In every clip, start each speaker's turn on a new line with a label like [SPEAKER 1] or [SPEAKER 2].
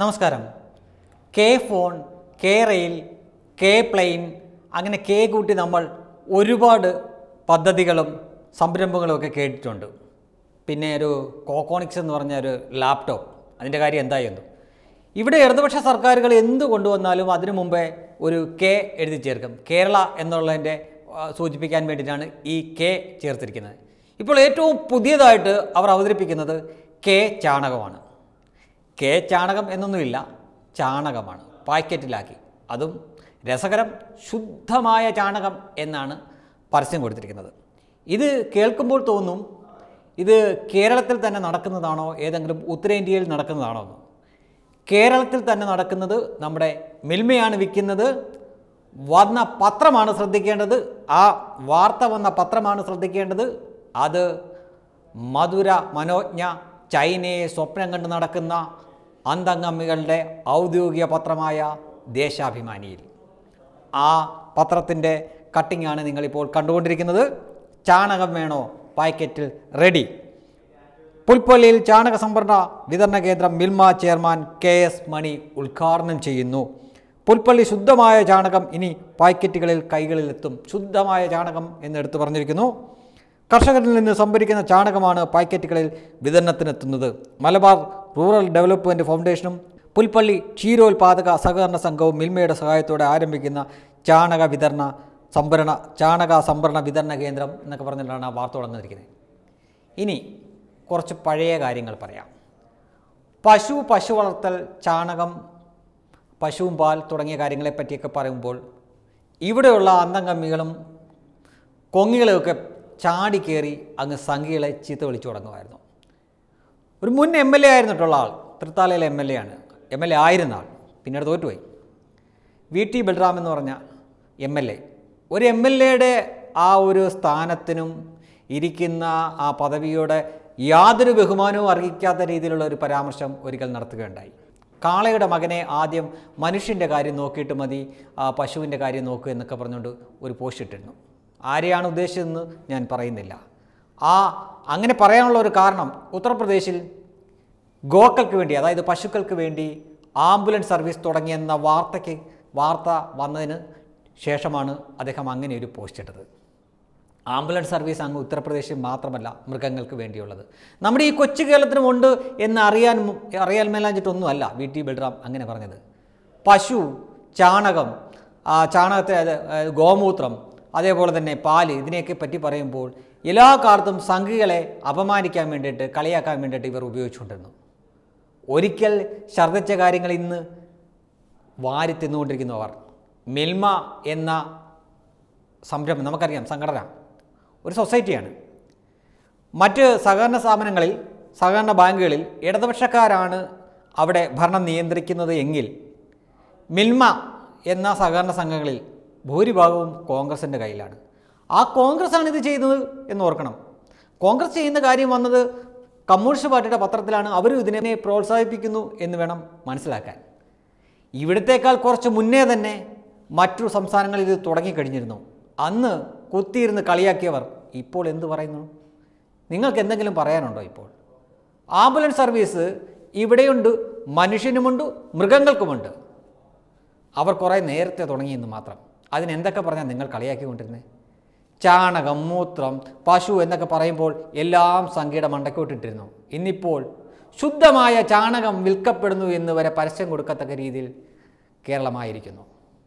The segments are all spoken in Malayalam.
[SPEAKER 1] നമസ്കാരം K phone K rail K plane അങ്ങനെ കെ കൂട്ടി നമ്മൾ ഒരുപാട് പദ്ധതികളും സംരംഭങ്ങളും ഒക്കെ കേട്ടിട്ടുണ്ട് പിന്നെ ഒരു കോക്കോണിക്സ് എന്ന് പറഞ്ഞ ഒരു ലാപ്ടോപ്പ് അതിൻ്റെ കാര്യം എന്തായിരുന്നു ഇവിടെ ഇടതുപക്ഷ സർക്കാരുകൾ എന്ത് കൊണ്ടുവന്നാലും അതിനു മുമ്പേ ഒരു കെ എഴുതി ചേർക്കും കേരള എന്നുള്ളതിൻ്റെ ആ, സൂചിപ്പിക്കാൻ വേണ്ടിയിട്ടാണ് ഈ കെ ചേർത്തിരിക്കുന്നത് ഇപ്പോൾ ഏറ്റവും പുതിയതായിട്ട് അവർ അവതരിപ്പിക്കുന്നത് കെ ചാണകമാണ് കെ ചാണകം എന്നൊന്നുമില്ല ചാണകമാണ് പാക്കറ്റിലാക്കി അതും രസകരം ശുദ്ധമായ ചാണകം എന്നാണ് പരസ്യം കൊടുത്തിരിക്കുന്നത് ഇത് കേൾക്കുമ്പോൾ തോന്നും ഇത് കേരളത്തിൽ തന്നെ നടക്കുന്നതാണോ ഏതെങ്കിലും ഉത്തരേന്ത്യയിൽ നടക്കുന്നതാണോ എന്ന് കേരളത്തിൽ തന്നെ നടക്കുന്നത് നമ്മുടെ മിൽമയാണ് വിൽക്കുന്നത് വന്ന പത്രമാണ് ശ്രദ്ധിക്കേണ്ടത് ആ വാർത്ത വന്ന പത്രമാണ് ശ്രദ്ധിക്കേണ്ടത് അത് മധുര മനോജ്ഞ ചൈനയെ സ്വപ്നം കണ്ട് നടക്കുന്ന അന്തംഗമ്മികളുടെ ഔദ്യോഗിക പത്രമായ ദേശാഭിമാനിയിൽ ആ പത്രത്തിൻ്റെ കട്ടിങ്ങാണ് നിങ്ങളിപ്പോൾ കണ്ടുകൊണ്ടിരിക്കുന്നത് ചാണകം വേണോ പാക്കറ്റിൽ റെഡി പുൽപ്പള്ളിയിൽ ചാണക സംഭരണ വിതരണ കേന്ദ്രം Milma chairman K S Mani ഉദ്ഘാടനം ചെയ്യുന്നു പുൽപ്പള്ളി ശുദ്ധമായ ചാണകം ഇനി പാക്കറ്റുകളിൽ കൈകളിലെത്തും ശുദ്ധമായ ചാണകം എന്ന് എടുത്തു പറഞ്ഞിരിക്കുന്നു കർഷകരിൽ നിന്ന് സംഭരിക്കുന്ന ചാണകമാണ് പാക്കറ്റുകളിൽ വിതരണത്തിനെത്തുന്നത് മലബാർ റൂറൽ ഡെവലപ്മെൻറ്റ് ഫൗണ്ടേഷനും പുൽപ്പള്ളി ക്ഷീരോത്പാദക സഹകരണ സംഘവും മിൽമയുടെ സഹായത്തോടെ ആരംഭിക്കുന്ന ചാണക വിതരണ സംഭരണ ചാണക സംഭരണ വിതരണ കേന്ദ്രം എന്നൊക്കെ പറഞ്ഞിട്ടാണ് ആ വാർത്ത തുടങ്ങുന്നിരിക്കുന്നത് ഇനി കുറച്ച് പഴയ കാര്യങ്ങൾ പറയാം പശു പശു വളർത്തൽ ചാണകം പശുവും പാൽ തുടങ്ങിയ കാര്യങ്ങളെ പറ്റിയൊക്കെ പറയുമ്പോൾ ഇവിടെയുള്ള അന്തംഗമ്മികളും കൊങ്ങികളുമൊക്കെ ചാടി കയറി അങ്ങ് സംഘികളെ ചീത്ത വിളിച്ചു തുടങ്ങുമായിരുന്നു ഒരു മുൻ എം എൽ എ ആയിരുന്നിട്ടുള്ള ആൾ തൃത്താലയിലെ എം എൽ എ ആണ് എം എൽ എ ആയിരുന്ന ആൾ പിന്നീട് തോറ്റുപോയി വി ടി ബൽറാം എന്ന് പറഞ്ഞ എം എൽ എ ഒരു എം എൽ എയുടെ ആ ഒരു സ്ഥാനത്തിനും ഇരിക്കുന്ന ആ പദവിയോടെ യാതൊരു ബഹുമാനവും അർഹിക്കാത്ത രീതിയിലുള്ള ഒരു പരാമർശം ഒരിക്കൽ നടത്തുകയുണ്ടായി കാളയുടെ മകനെ ആദ്യം മനുഷ്യൻ്റെ കാര്യം നോക്കിയിട്ട് മതി ആ പശുവിൻ്റെ കാര്യം നോക്കുക എന്നൊക്കെ പറഞ്ഞുകൊണ്ട് ഒരു പോസ്റ്റ് ഇട്ടിരുന്നു ആരെയാണ് ഉദ്ദേശിച്ചതെന്ന് ഞാൻ പറയുന്നില്ല ആ അങ്ങനെ പറയാനുള്ള ഒരു കാരണം ഉത്തർപ്രദേശിൽ ഗോക്കൾക്ക് വേണ്ടി അതായത് പശുക്കൾക്ക് വേണ്ടി ആംബുലൻസ് സർവീസ് തുടങ്ങിയെന്ന വാർത്തയ്ക്ക് വാർത്ത വന്നതിന് ശേഷമാണ് അദ്ദേഹം അങ്ങനെ ഒരു പോസ്റ്റ് ഇട്ടത് ആംബുലൻസ് സർവീസ് അങ്ങ് ഉത്തർപ്രദേശിൽ മാത്രമല്ല മൃഗങ്ങൾക്ക് വേണ്ടിയുള്ളത് നമ്മുടെ ഈ കൊച്ചു കേരളത്തിനും ഉണ്ട് എന്ന് അറിയാൻ അറിയാൻ മേലാഞ്ഞിട്ടൊന്നുമല്ല വി ടി ബൽറാം അങ്ങനെ പറഞ്ഞത് പശു ചാണകം ആ ചാണകത്തെ അത്, ആ, ഗോമൂത്രം അതേപോലെ തന്നെ പാല് ഇതിനെയൊക്കെ പറ്റി പറയുമ്പോൾ എല്ലാ കാലത്തും സംഘികളെ അപമാനിക്കാൻ വേണ്ടിയിട്ട് കളിയാക്കാൻ വേണ്ടിയിട്ട് ഇവർ ഉപയോഗിച്ചുകൊണ്ടിരുന്നു ഒരിക്കൽ ഛർദ്ദിച്ച കാര്യങ്ങൾ ഇന്ന് വാരി തിന്നുകൊണ്ടിരിക്കുന്നവർ മിൽമ എന്ന സംരംഭം നമുക്കറിയാം സംഘടന ഒരു സൊസൈറ്റിയാണ് മറ്റ് സഹകരണ സ്ഥാപനങ്ങളിൽ സഹകരണ ബാങ്കുകളിൽ ഇടതുപക്ഷക്കാരാണ് അവിടെ ഭരണം നിയന്ത്രിക്കുന്നത് എങ്കിൽ മിൽമ എന്ന സഹകരണ സംഘങ്ങളിൽ ഭൂരിഭാഗവും കോൺഗ്രസിൻ്റെ കയ്യിലാണ് ആ കോൺഗ്രസ്സാണ് ഇത് ചെയ്യുന്നത് എന്ന് ഓർക്കണം കോൺഗ്രസ് ചെയ്യുന്ന കാര്യം വന്നത് കമ്മ്യൂണിസ്റ്റ് പാർട്ടിയുടെ പത്രത്തിലാണ് അവരും ഇതിനെ പ്രോത്സാഹിപ്പിക്കുന്നു എന്ന് വേണം മനസ്സിലാക്കാൻ ഇവിടത്തേക്കാൾ കുറച്ച് മുന്നേ തന്നെ മറ്റു സംസ്ഥാനങ്ങളിൽ ഇത് തുടങ്ങിക്കഴിഞ്ഞിരുന്നു അന്ന് കുത്തിയിരുന്ന് കളിയാക്കിയവർ ഇപ്പോൾ എന്ത് പറയുന്നു നിങ്ങൾക്ക് എന്തെങ്കിലും പറയാനുണ്ടോ ഇപ്പോൾ ആംബുലൻസ് സർവീസ് ഇവിടെയുണ്ട് മനുഷ്യനുമുണ്ട് മൃഗങ്ങൾക്കുമുണ്ട് അവർ കുറേ നേരത്തെ തുടങ്ങിയെന്ന് മാത്രം അതിനെന്തൊക്കെ പറഞ്ഞാൽ നിങ്ങൾ കളിയാക്കിക്കൊണ്ടിരുന്നത് ചാണകം മൂത്രം പശു എന്നൊക്കെ പറയുമ്പോൾ എല്ലാം സംഖ്യയുടെ മണ്ടക്കോട്ടിട്ടിരുന്നു ഇന്നിപ്പോൾ ശുദ്ധമായ ചാണകം വിൽക്കപ്പെടുന്നു എന്ന് വരെ പരസ്യം കൊടുക്കത്തക്ക രീതിയിൽ കേരളമായിരിക്കുന്നു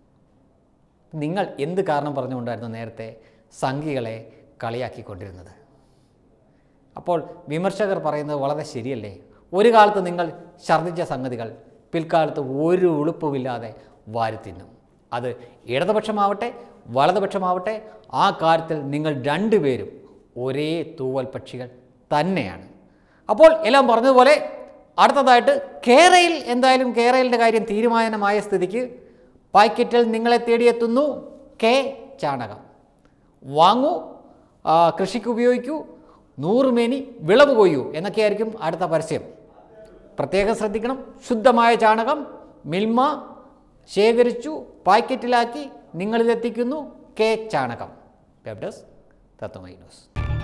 [SPEAKER 1] നിങ്ങൾ എന്ത് കാരണം പറഞ്ഞുകൊണ്ടായിരുന്നു നേരത്തെ സംഘികളെ കളിയാക്കിക്കൊണ്ടിരുന്നത് അപ്പോൾ വിമർശകർ പറയുന്നത് വളരെ ശരിയല്ലേ ഒരു കാലത്ത് നിങ്ങൾ ഛർദ്ദിച്ച സംഗതികൾ പിൽക്കാലത്ത് ഒരു ഉളുപ്പുമില്ലാതെ വാരിത്തിന്നും അത് ഇടതുപക്ഷമാവട്ടെ വലതുപക്ഷമാവട്ടെ ആ കാര്യത്തിൽ നിങ്ങൾ രണ്ടുപേരും ഒരേ തൂവൽ പക്ഷികൾ തന്നെയാണ് അപ്പോൾ എല്ലാം പറഞ്ഞതുപോലെ അടുത്തതായിട്ട് കേരയിൽ എന്തായാലും കേരളിൻ്റെ കാര്യം തീരുമാനമായ സ്ഥിതിക്ക് പാക്കറ്റിൽ നിങ്ങളെ തേടിയെത്തുന്നു കെ ചാണകം വാങ്ങൂ ആ, കൃഷിക്ക് ഉപയോഗിക്കൂ നൂറുമേനി വിളവ് കൊയ്യൂ എന്നൊക്കെയായിരിക്കും അടുത്ത പരസ്യം പ്രത്യേകം ശ്രദ്ധിക്കണം ശുദ്ധമായ ചാണകം മിൽമ ശേഖരിച്ചു പാക്കറ്റിലാക്കി നിങ്ങളിലെത്തിക്കുന്നു കെ ചാണകം വെബ് ഡെസ്ക് തത്വമൈ ന്യൂസ്